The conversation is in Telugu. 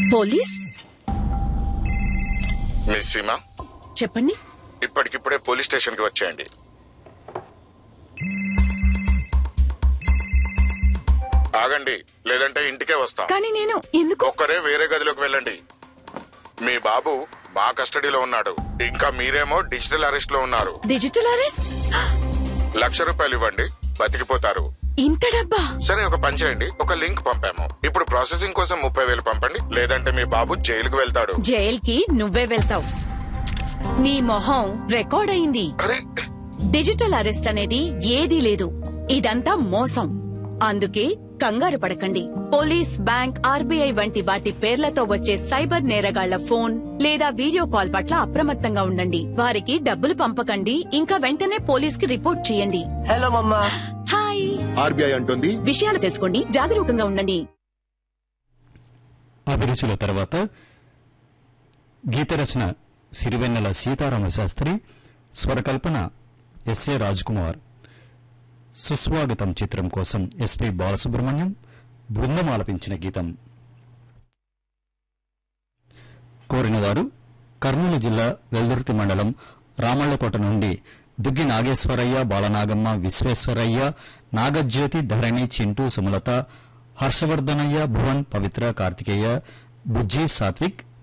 పోలీస్ మిస్ సీమా చెప్పండి ఇప్పటికిప్పుడే పోలీస్ స్టేషన్ కి వచ్చేయండి ఆగండి లేదంటే ఇంటికే వస్తాం కానీ నేను ఎందుకు ఒక్కరే వేరే గదిలోకి వెళ్ళండి మీ బాబు మా కస్టడీలో ఉన్నాడు ఇంకా మీరేమో డిజిటల్ అరెస్ట్ లో ఉన్నారు డిజిటల్ అరెస్ట్ లక్ష రూపాయలు ఇవ్వండి బతికిపోతారు ఇంత డబ్బా సరే ఒక పని చేయండి ఒక లింక్ పంపాము ఇప్పుడు ప్రాసెసింగ్ కోసం ముప్పై వేలు పంపండి లేదంటే మీ బాబు జైలుకు వెళ్తాడు జైల్కి నువ్వే వెళ్తావు నీ మొహం రికార్డ్ అయింది అరే డిజిటల్ అరెస్ట్ అనేది ఏదీ లేదు ఇదంతా మోసం అందుకే కంగారు పడకండి పోలీస్ బ్యాంక్ ఆర్బీఐ వంటి వాటి పేర్లతో వచ్చే సైబర్ నేరగాళ్ల ఫోన్ లేదా వీడియో కాల్ పట్ల అప్రమత్తంగా ఉండండి వారికి డబ్బులు పంపకండి ఇంకా వెంటనే పోలీస్ కి రిపోర్ట్ చేయండి హలో మమ్మా హాయ్ ఆర్బీఐ అంటోంది విషయాలు తెలుసుకోండి జాగరూకంగా ఉండండి అభిరుచుల తర్వాత గీతరచన సిరివెన్నెల సీతారామ శాస్త్రి స్వరకల్పన ఎస్ఏ కుమార్ సుస్వాగతం చిత్రం కోసం ఎస్పి బాలసుబ్రహ్మణ్యం బృందం ఆలపించిన గీతం కోరినవారు కర్నూలు జిల్లా వెల్దుర్తి మండలం రామళ్లకోట నుండి దుగ్గి నాగేశ్వరయ్య బాలనాగమ్మ విశ్వేశ్వరయ్య నాగజ్యోతి ధరణి చింటూ సుమలత హర్షవర్ధనయ్య భువన్ పవిత్ర కార్తికేయ బుజ్జి సాత్విక్